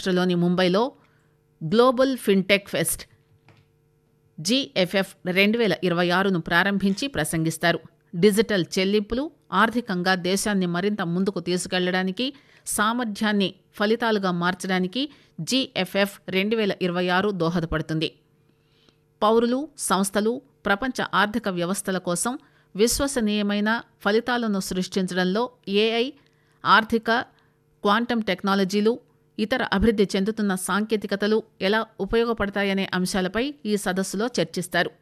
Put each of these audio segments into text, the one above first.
మహారాష్టలోని ముంబైలో global fintech pest GFF రెండు వేల ఇరవై ఆరును ప్రారంభించి ప్రసంగిస్తారు డిజిటల్ చెల్లింపులు ఆర్థికంగా దేశాన్ని మరింత ముందుకు తీసుకెళ్లడానికి సామర్థ్యాన్ని ఫలితాలుగా మార్చడానికి జీఎఫ్ఎఫ్ రెండు వేల ఇరవై ఆరు దోహదపడుతుంది పౌరులు సంస్థలు ప్రపంచ ఆర్థిక వ్యవస్థల కోసం విశ్వసనీయమైన ఫలితాలను సృష్టించడంలో ఏఐ ఆర్థిక క్వాంటమ్ టెక్నాలజీలు ఇతర అభివృద్ధి చెందుతున్న సాంకేతికతలు ఎలా ఉపయోగపడతాయనే అంశాలపై ఈ సదస్సులో చర్చిస్తారు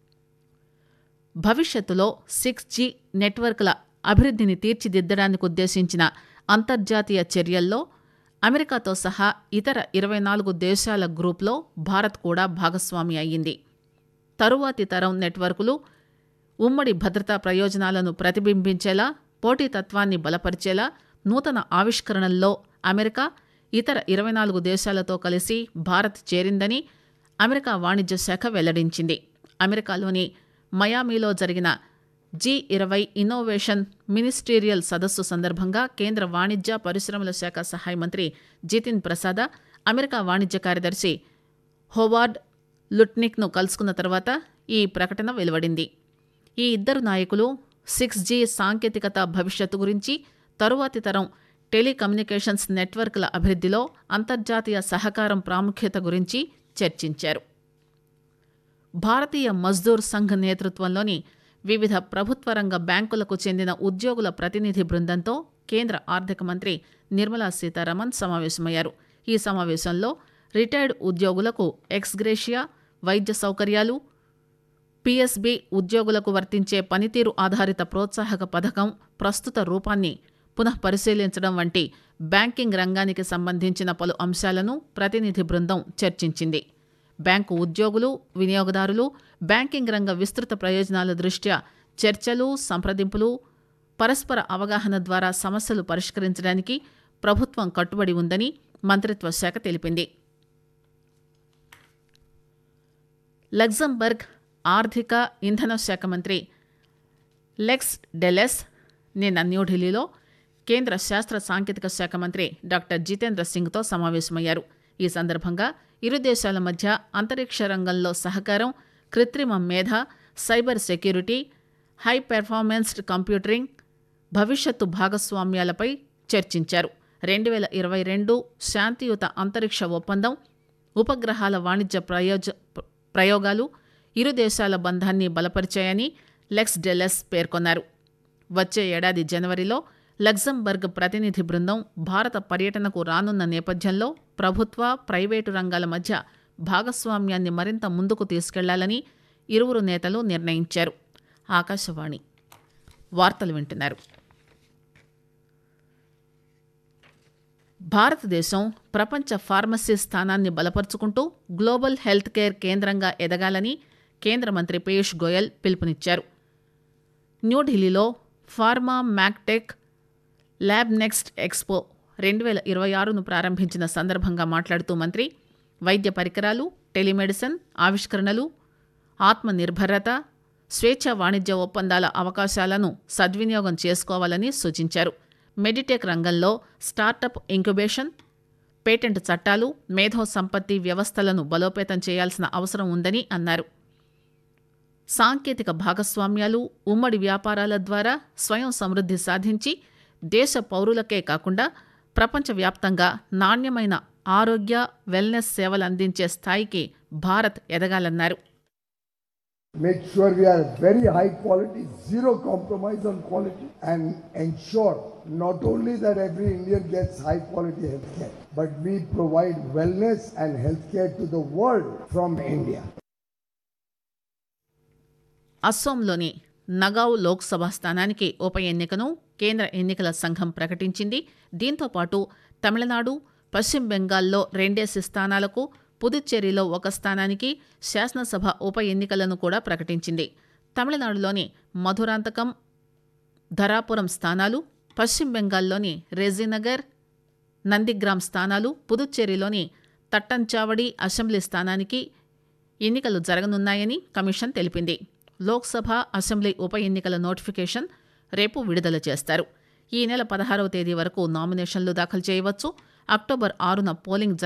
భవిష్యత్తులో సిక్స్ జీ నెట్వర్క్ల అభివృద్ధిని తీర్చిదిద్దడానికి ఉద్దేశించిన అంతర్జాతీయ చర్యల్లో అమెరికాతో సహా ఇతర ఇరవై నాలుగు దేశాల గ్రూప్లో భారత్ కూడా భాగస్వామి అయ్యింది తరువాతి తరం నెట్వర్కులు ఉమ్మడి భద్రతా ప్రయోజనాలను ప్రతిబింబించేలా పోటీతత్వాన్ని బలపరిచేలా నూతన ఆవిష్కరణల్లో అమెరికా ఇతర ఇరవై నాలుగు దేశాలతో కలిసి భారత్ చేరిందని అమెరికా వాణిజ్య శాఖ వెల్లడించింది అమెరికాలోని మయామిలో జరిగిన జీ ఇరవై ఇన్నోవేషన్ మినిస్టీరియల్ సదస్సు సందర్భంగా కేంద్ర వాణిజ్య పరిశ్రమల శాఖ సహాయ మంత్రి జితిన్ ప్రసాద అమెరికా వాణిజ్య కార్యదర్శి హోవార్డ్ లుట్నిక్ను కలుసుకున్న తర్వాత ఈ ప్రకటన వెలువడింది ఈ ఇద్దరు నాయకులు సిక్స్ జీ సాంకేతికత భవిష్యత్తు గురించి తరువాతి తరం టెలికమ్యూనికేషన్స్ నెట్వర్క్ల అభివృద్ధిలో అంతర్జాతీయ సహకారం ప్రాముఖ్యత గురించి చర్చించారు భారతీయ మజ్దూర్ సంఘ్ నేతృత్వంలోని వివిధ ప్రభుత్వ రంగ బ్యాంకులకు చెందిన ఉద్యోగుల ప్రతినిధి బృందంతో కేంద్ర ఆర్థిక మంత్రి నిర్మలా సీతారామన్ సమావేశమయ్యారు ఈ సమావేశంలో రిటైర్డ్ ఉద్యోగులకు ఎక్స్గ్రేషియా వైద్య సౌకర్యాలు పీఎస్బీ ఉద్యోగులకు వర్తించే పనితీరు ఆధారిత ప్రోత్సాహక పథకం ప్రస్తుత రూపాన్ని పునః పరిశీలించడం వంటి బ్యాంకింగ్ రంగానికి సంబంధించిన పలు అంశాలను ప్రతినిధి బృందం చర్చించింది బ్యాంకు ఉద్యోగులు వినియోగదారులు బ్యాంకింగ్ రంగ విస్తృత ప్రయోజనాల దృష్ట్యా చర్చలు సంప్రదింపులు పరస్పర అవగాహన ద్వారా సమస్యలు పరిష్కరించడానికి ప్రభుత్వం కట్టుబడి ఉందని మంత్రిత్వ శాఖ తెలిపింది లగ్జంబర్గ్ ఆర్థిక ఇంధన శాఖ మంత్రి లెక్స్ డెలెస్ నిన్న న్యూఢిల్లీలో కేంద్ర శాస్త్ర సాంకేతిక శాఖ మంత్రి డాక్టర్ జితేంద్ర సింగ్తో సమావేశమయ్యారు ఈ సందర్భంగా ఇరు దేశాల మధ్య అంతరిక్ష రంగంలో సహకారం కృత్రిమ మేధ cyber security high performance computing భవిష్యత్తు భాగస్వామ్యాలపై చర్చించారు రెండు వేల ఇరవై రెండు శాంతియుత అంతరిక్ష ఒప్పందం ఉపగ్రహాల వాణిజ్య ప్రయోజ ప్రయోగాలు ఇరు దేశాల బంధాన్ని బలపరిచాయని లెక్స్ డెలెస్ పేర్కొన్నారు వచ్చే ఏడాది జనవరిలో లగ్జంబర్గ్ ప్రతినిధి బృందం భారత పర్యటనకు రానున్న నేపథ్యంలో ప్రభుత్వ ప్రైవేటు రంగాల మధ్య భాగస్వామ్యాన్ని మరింత ముందుకు తీసుకెళ్లాలని ఇరువురు నేతలు నిర్ణయించారు ఆకాశవాణి వార్తలు వింటున్నారు భారతదేశం ప్రపంచ ఫార్మసీ స్థానాన్ని బలపరుచుకుంటూ గ్లోబల్ హెల్త్ కేర్ కేంద్రంగా ఎదగాలని కేంద్ర మంత్రి పీయూష్ గోయల్ పిలుపునిచ్చారు న్యూఢిల్లీలో pharma mactech lab next expo రెండు వేల ఇరవై ఆరును ప్రారంభించిన సందర్భంగా మాట్లాడుతూ మంత్రి వైద్య పరికరాలు టెలిమెడిసిన్ ఆవిష్కరణలు ఆత్మనిర్భరత స్వేచ్ఛ వాణిజ్య ఒప్పందాల అవకాశాలను సద్వినియోగం చేసుకోవాలని సూచించారు మెడిటెక్ రంగంలో స్టార్టప్ ఇంక్యుబేషన్ పేటెంట్ చట్టాలు మేధో సంపత్తి వ్యవస్థలను బలోపేతం చేయాల్సిన అవసరం ఉందని అన్నారు సాంకేతిక భాగస్వామ్యాలు ఉమ్మడి వ్యాపారాల ద్వారా స్వయం సమృద్ధి సాధించి దేశ పౌరులకే కాకుండా ప్రపంచవ్యాప్తంగా నాణ్యమైన ఆరోగ్య వెల్నెస్ సేవలు అందించే స్థాయికి Bharat ఎదగాలన్నారు make sure we are very high quality, zero compromise on quality, and ensure not only that every Indian gets high quality healthcare, but we provide wellness and healthcare to the world from India. అస్సోంలోని Nagaon Lok Sabha స్థానానికి ఉప ఎన్నికను కేంద్ర ఎన్నికల సంఘం ప్రకటించింది దీంతో పాటు తమిళనాడు పశ్చిమ బెంగాల్లో రెండేసి స్థానాలకు పుదుచ్చేరిలో ఒక స్థానానికి శాసనసభ ఉప ఎన్నికలను కూడా ప్రకటించింది తమిళనాడులోని మధురాంతకం ధరాపురం స్థానాలు పశ్చిమ బెంగాల్లోని రెజీనగర్ నందిగ్రామ్ స్థానాలు పుదుచ్చేరిలోని తట్టంచావడి అసెంబ్లీ స్థానానికి ఎన్నికలు జరగనున్నాయని కమిషన్ తెలిపింది లోక్సభ అసెంబ్లీ ఉప ఎన్నికల నోటిఫికేషన్ రేపు విడుదల చేస్తారు ఈ నెల పదహారవ తేదీ వరకు నామినేషన్లు దాఖలు చేయవచ్చు అక్టోబర్ ఆరున పోలింగ్